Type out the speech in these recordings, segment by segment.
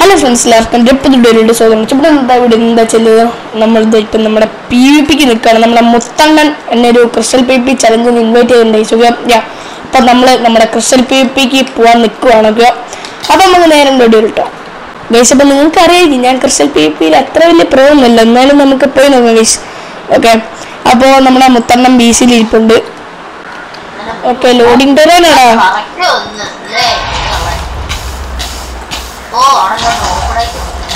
Hello friends എല്ലാവർക്കും ഡെപ്പ് ഡേലിയുടെ സ്വാഗതം ഇവിടെ എന്താ ഇവിടെ എന്താ ചെല്ലുക നമ്മൾ ഇപ്പം നമ്മുടെ പി വി പിക്ക് നിൽക്കുകയാണ് നമ്മുടെ മുത്തണ്ണൻ എന്നൊരു ക്രിസ്റ്റൽ പി പി ചലഞ്ചിന് ഇൻവൈറ്റ് ചെയ്തിട്ടുണ്ടായി സുഖം യാ അപ്പം നമ്മൾ നമ്മുടെ ക്രിസ്റ്റൽ പി പിക്ക് പോകാൻ നിൽക്കുവാണ് ഓക്കെ അപ്പം നമുക്ക് നേരം വീഡിയോ കിട്ടാം ഗൈസ് അപ്പം നിങ്ങൾക്ക് അറിയാം ഞാൻ ക്രിസ്റ്റൽ പി പിയിൽ അത്ര വലിയ പ്രോ ഒന്നുമല്ല എന്നാലും നമുക്ക് പോയി നോക്കാം ഗൈസ് ഓക്കെ അപ്പോൾ നമ്മുടെ മുത്തണ്ണൻ ബി സിയിൽ ഇരിപ്പുണ്ട് ഓക്കെ ലോഡിംഗ് തരാനാടാ കറക്റ്റ് ഒന്ന് അല്ലേ ഓ അവിടെ നോക്കണേക്ക്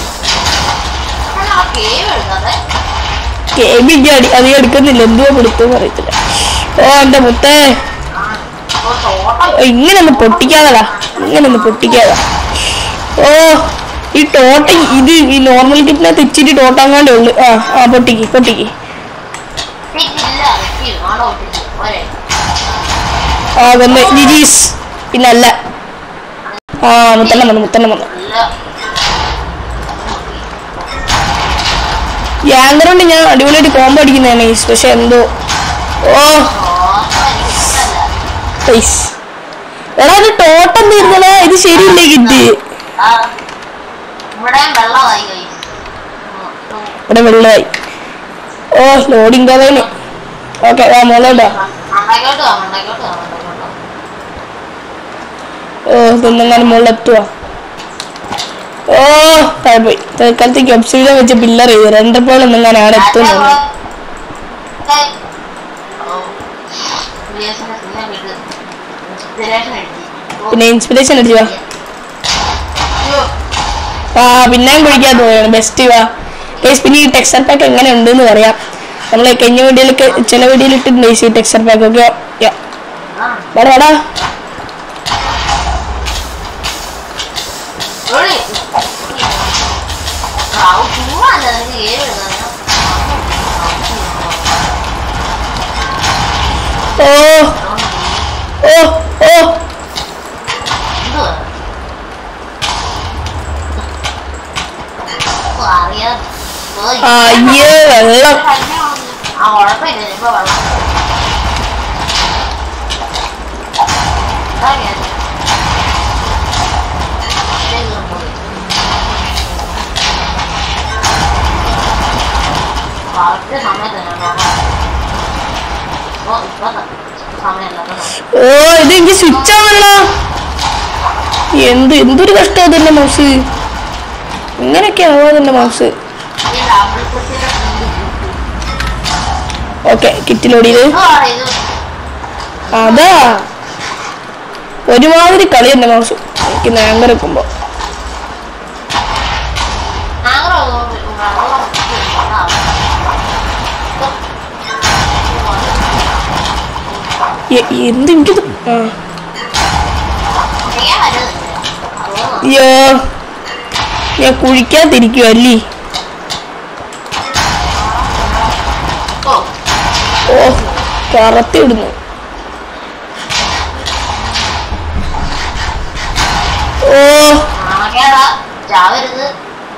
ആ കേവ് എടുക്കാതെ കെ ബി അടി അധികം എടുക്കുന്നില്ല എന്തുവാ കൊടുത്തെന്ന് അറിയത്തില്ല ഓ എന്റെ മുത്തേ ഓ തോട്ടം ഓ, ഇങ്ങനെ ഒന്ന് പൊട്ടിക്കാതടാ ഇങ്ങനെ ഒന്ന് പൊട്ടിക്കാതാ ഓ ഈ ടോട്ട ഇത് ഈ നോർമൽ കിറ്റിനകത്ത് ഇച്ചിരി ടോട്ടങ്ങാണ്ടേ ഉള്ളു ആ ആ പൊട്ടിക്ക് പൊട്ടിക്ക് ഇല്ല വെക്കി ആണോ ഒട്ടിച്ച് പോരെ ആ വന്ന് ജിജീസ് പിന്നെ അല്ല ആ മുത്തണ്ണം വന്നു മുത്തണ്ണം വന്നു ഇല്ല യാങ്കർ കൊണ്ട് ഞാൻ അടിപൊളിയായിട്ട് കോമ്പോ അടിക്കുന്നതാണ് ഈ പക്ഷെ എന്തോ ഓ തോട്ടം എനിക്ക് ഇഷ്ടമല്ല പൈസ് എടാ ഇത് ടോട്ടം തീർന്നടാ ഇത് ശരിയില്ലേ കിറ്റ് ആ ഇവിടെ വെള്ളമായി കൈ ഇവിടെ വെള്ളമായി ഓ ലോഡിങ് കഥയിന് ഓക്കെ ആ മോളോടാ മണ്ടക്കോട്ട് വാ മണ്ടക്കോട്ട് വാ മണ്ടക്കോട്ട് വാ. ഓ ഇതെന്നെങ്ങാനും മുകളിലെത്തുക ഓ താഴെ പോയി തൽക്കാലത്തേക്ക് ഒബ്സിഡിയൻ വെച്ച പില്ലർ ചെയ്തു രണ്ടര പോലെ എന്തെങ്കിലും ആണ് എത്തുന്നുണ്ട് ഏയ്. ഓ. വിദേശത്തെ സിനിമ വിട്ട് ഇൻസ്പിറേഷൻ എഴുതി ഓ. പിന്നെ ഇൻസ്പിറേഷൻ അടിച്ചു വാ അയ്യോ. ആ പിന്നെയും കുടിക്കാൻ തോന്നുന്നു ബെസ്റ്റ് വാ ഗൈസ് പിന്നെ ഈ ടെക്സ്ചർ പാക്ക് എങ്ങനെ ഉണ്ട് എന്ന് പറയാം നമ്മൾ കഴിഞ്ഞ വീഡിയോയിലൊക്കെ ചില വീഡിയോയിൽ ഇട്ടിട്ടുണ്ട് ഈ ടെക്സ്ചർ പാക്ക് ഒക്കെ യാ. ആ. വാടാ വാടാ എവിടെ? ആ, ചുമ്മാ അല്ല നിനക്ക് ഏഴ് എഴുതാനാ? ഓ ഓ ഓ എന്തുവാ? ഓ, അറിയാം. ഓ, ആ, അയ്യേ വെള്ളം ആ കുഴപ്പമില്ല ഇപ്പൊ വെള്ളം അതാ ഞാൻ. ഇതേക്ക് പോയി. കറക്റ്റ് സമയത്ത് തന്നെ നോക്കണം. ഓ ഇപ്പൊ സമയമല്ല ഓ ഇത് എനിക്ക് സ്വിച്ച് ആണല്ലോ എന്ത് എന്തൊരു കഷ്ടം അതിന്റെ മൗസ് ഇങ്ങനെയൊക്കെ ആവാ എന്റെ മൗസ് ഈ ഡബിൾ കുട്ടിയുടെ ഓക്കെ കിറ്റിലോടിയത് എന്തുവാണ് ഇത് അതാ ഒരുമാതിരി കളി എന്റെ മൗസ് എനിക്ക് നാങ്കർ വെക്കുമ്പോ ആഗ്രഹം വെള്ളം എ- എന്ത് എനിക്കിത് ആ ചെയ്യാൻ പറ്റുന്നില്ല അതുകൊണ്ടാണ് അയ്യോ ഞാൻ കുഴിക്കാതിരിക്കും അല്ലേ ഓ ഓ കറത്തിടുന്നു ഓ ആണക്കേടാ ചാവരുത്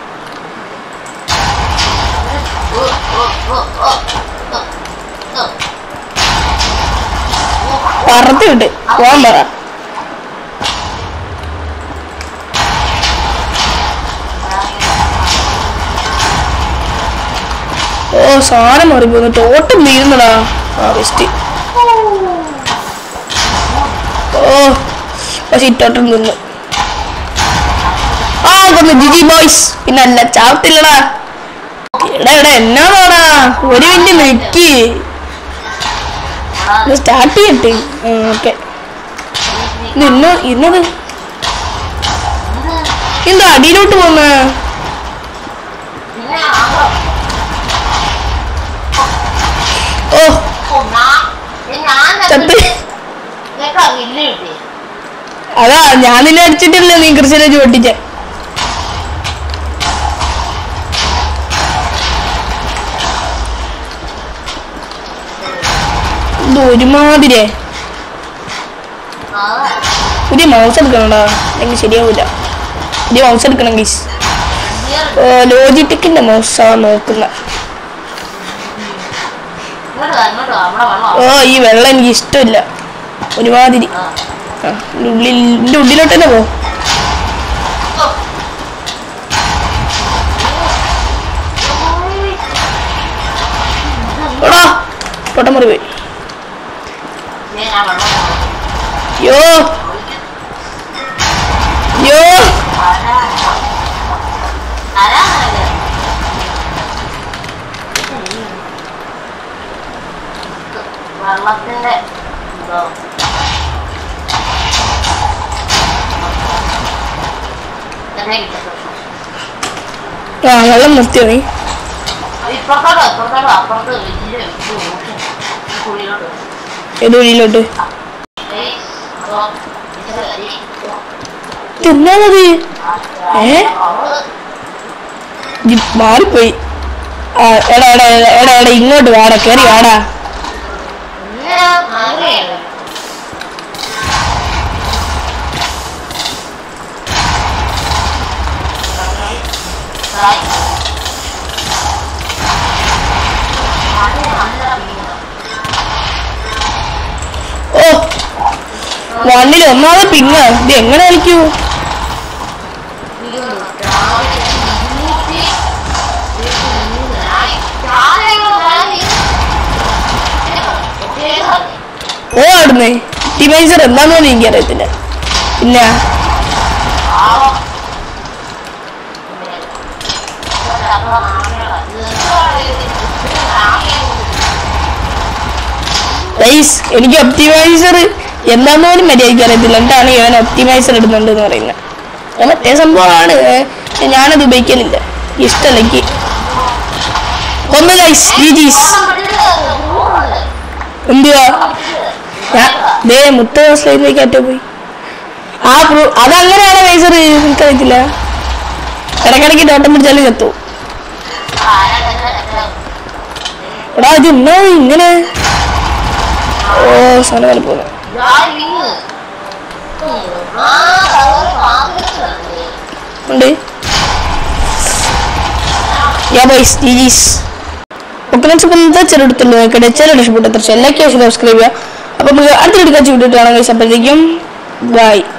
ഓ, ഓ, ഓ, ഓ, ഓ, ഓ. പറത്തി വിട്ട് പോവാൻ പറ ഓ സാധനം മാറിപ്പോന്നു ടോട്ടം തീരുന്നടാ ആ ബെസ്റ്റ് ഓ പക്ഷെ ഇട്ടോട്ടം തിന്നു ആ കൊന്നു ജിജി ബോയ്സ് പിന്നെ അല്ല ചാവത്തില്ലടാ എടാ എടാ എന്നാടാ ഒരു മിനിറ്റ് നിക്ക് എടാ, സ്റ്റാർട്ട് ചെയ്യട്ടെ ഓക്കെ ഇന്ന് ഇന്നത് എന്ത്? എന്താ അടിയിലോട്ട് പോന്ന പിന്നെ ആഗ്രഹം. ഓ ഓ, ഞാൻ- ഇത് ഞാൻ ചത്ത് നിനക്കാ വില്ല് കിട്ടി അതാ ഞാൻ നിന്നെ അടിച്ചിട്ടില്ല നീ കൃഷിയിലേക്ക് പൊട്ടിച്ച ഇത് ഒരുമാതിരി അതാ പുതിയ മൗസ് എടുക്കണടാ എനിക്ക് ശരിയാവൂല പുതിയ മൗസ് എടുക്കണം ഗീസ് ഗിയർ ലോജിടെക്കിന്റെ മൗസാ നോക്കുന്ന ഇങ്ങോട്ട് വാ, ഇങ്ങോട്ട് വാ, നമ്മുടെ വെള്ളം ഓ ഈ വെള്ളം എനിക്ക് ഇഷ്ടമില്ല ഒരുമാതിരി ആ. ആ, ഇതിന്റെ ഉള്ളിൽ ഇതിന്റെ ഉള്ളിലോട്ട് തന്നെ പോ ഓ, ഓട്ടം മുറി പോയി ഞാൻ വെള്ളം യോ യോ ആരാണ് വെള്ളത്തിന്റെ എന്തോ തന്നെ കിട്ടും ആ വെള്ളം നിർത്തിയോ നീ ഇപ്പുറത്തോട്ടോ ഇപ്പുറത്തോട്ടോ അപ്പുറത്ത് വലിയ ഒരു ഓഷൻ കുഴിയിലോട്ട് ഏത് വഴിയിലോട്ട് ഏയ് അതോ ഇത് അരി തിന്നാ മതി ഏ അവള് ഇജ്ജ് മാറിപ്പോയി ആ എടാ എടാ എടാ എടാ എടാ ഇങ്ങോട്ട് വാടാ കയറി വാടാ ഇങ്ങനെ മാറിയാണ് ഹായ് അത് നല്ല വീണ ഓ വണ്ണിൽ ഒന്നാമത് പിങ്ങ ഇത് എങ്ങനെ കളിക്കൂ ഓ അവിടുന്ന് ഡിവൈസർ എന്താന്ന് പോലും എനിക്കറിയത്തില്ല പിന്നെ ഗൈസ് എനിക്ക് ഒപ്റ്റിമൈസർ എന്താന്ന് പോലും മര്യാദയ്ക്ക് അറിയത്തില്ല എന്നിട്ടാണ് ഇവൻ ഒപ്റ്റിമൈസർ ഇടുന്നുണ്ട് എന്ന് പറയുന്നത് അത് മറ്റേ സംഭവമാണ് പക്ഷെ ഞാനത് ഉപയോഗിക്കലില്ല ഇഷ്ടമല്ല എനിക്ക് ഒന്ന് ഗൈസ് ജി ജീസ് എന്തുവാ ഞാൻ ദേ മുത്ത സ്ലൈഡിലേക്ക് അറ്റ പോയി ആ പ്രൂ അതങ്ങനെയാണ് വൈസർ എനിക്കറിയത്തില്ല ഇടയ്ക്കിടയ്ക്ക് തോട്ടം പിടിച്ചാലും ചത്തു എടാ ഇത് എന്നാ ഇങ്ങനെ ഓ സാധനം പോലെ പോകുന്നു ഉണ്ട് യാ ബൈസ് ജീസ് ഓക്കെ ഫ്രണ്ട്സ് ഇപ്പം ഇന്നത്തെ ചെറുടുത്തുള്ളൂ നോക്കട്ടെ ചെറിയ ഇഷ്ടപ്പെട്ടു തീർച്ചയായും ലൈക്ക് സബ്സ്ക്രൈബ് ചെയ്യുക അപ്പം നമുക്ക് അടുത്ത എടുക്കാൻ വിട്ടിട്ടാണെങ്കിൽ അപ്പോഴത്തേക്കും ബൈ